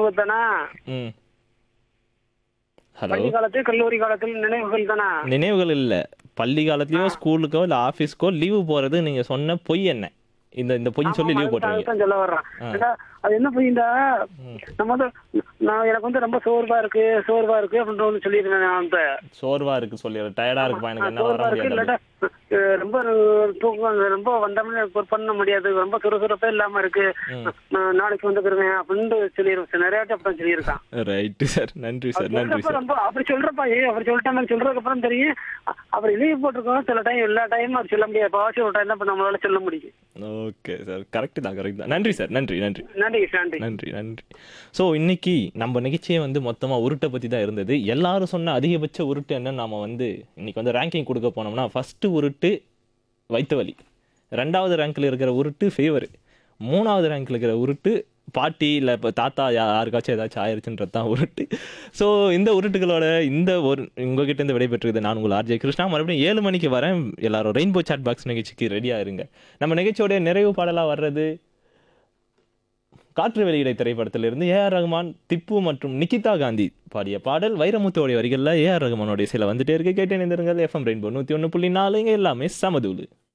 நினைவுகள் தானா ம் ஹலோ பள்ளி காலத்தில் கல்லூரி காலத்தில் நினைவுகள் தானா நினைவுகள் இல்ல பள்ளி காலத்துலயோ ஸ்கூலுக்கோ இல்ல ஆபீஸ்க்கோ லீவு போறது நீங்க சொன்ன பொய் என்ன இந்த இந்த பொய் சொல்லி லீவ் போட்டுருவீங்க தான் சொல்ல வர்றேன் ஆ. ஏண்டா, அது என்ன போயிண்டா ம். நம்ம வந்து நான் எனக்கு வந்து ரொம்ப சோர்வா இருக்கு சோர்வா இருக்கு அப்படின்ற ஒன்று சொல்லியிருந்தேன் நான் அந்த சோர்வா இருக்கு சொல்லி டயர்டா இருக்குப்பா எனக்கு என்ன வர சோர்வா இருக்கு முடியாது இல்லாட்டா அஹ், ரொம்ப தூக்கம் ரொம்ப வந்தோம்னே ஒர்க் பண்ண முடியாது ரொம்ப சுறுசுறுப்பே இல்லாம இருக்கு ம். நான் நாளைக்கு வந்துக்கிறேன் அப்படின்னு சொல்லியிருக்கேன் நிறைய வாட்டி அப்படி சொல்லியிருக்கான் ரைட்டு சார் நன்றி சார் நன்றி சொல்றப்ப சார் ரொம்ப அப்படி சொல்றப்பா ஏ அவர் சொல்லிட்டாங்க சொல்றதுக்கு அப்புறம் தெரியும் அ- அவர் லீவ் போட்டிருக்கோம் சில டைம் எல்லா டைமும் அவர் சொல்ல முடியாது பாசி ஒரு டைம் தான் நம்மளால சொல்ல முடியும் ஓகே சார் கரெக்ட் தான் கரெக்ட் தான் நன்றி சார் நன்றி நன்றி நன்றி நன்றி நன்றி நன்றி ஸோ இன்னைக்கு நம்ம நிகழ்ச்சியே வந்து மொத்தமாக உருட்டை பற்றி தான் இருந்தது எல்லாரும் சொன்ன அதிகபட்ச உருட்டு என்னன்னு நாம வந்து இன்னைக்கு வந்து ரேங்கிங் கொடுக்க போனோம்னா ஃபஸ்ட்டு உருட்டு வயிற்று வலி ரெண்டாவது ரேங்க்கில் இருக்கிற உருட்டு ஃபீவர் மூணாவது ரேங்க்கில் இருக்கிற உருட்டு பாட்டி இல்லை இப்போ தாத்தா யா- யாருக்காச்சும் ஏதாச்சும் ஆயிருச்சுன்றது தான் உருட்டு ஸோ இந்த உருட்டுகளோட இந்த ஒரு உங்ககிட்ட இருந்து விடைபெற்றுது நான் உங்கள் ஆர்ஜே கிருஷ்ணா மறுபடியும் ஏழு மணிக்கு வரேன் எல்லாரும் ரெயின்போ சாட் பாக்ஸ் நிகழ்ச்சிக்கு ரெடியாக இருங்க நம்ம நிகழ்ச்சியோட நிறைவு பாடலாக வர்றது காற்று வெளியிடை திரைப்படத்திலிருந்து ஏஆர் ரஹ்மான் திப்பு மற்றும் நிகிதா காந்தி பாடிய பாடல் வைரமுத்துவோடைய வரிகளில் ஏஆர் ரஹ்மானோடைய சில வந்துட்டே இருக்கு கேட்டு நிந்திருங்கள் எஃப்எம் ரெயின்போ நூற்றி ஒன்று புள்ளி நாலு இங்கே எல்லாமே சமதூளு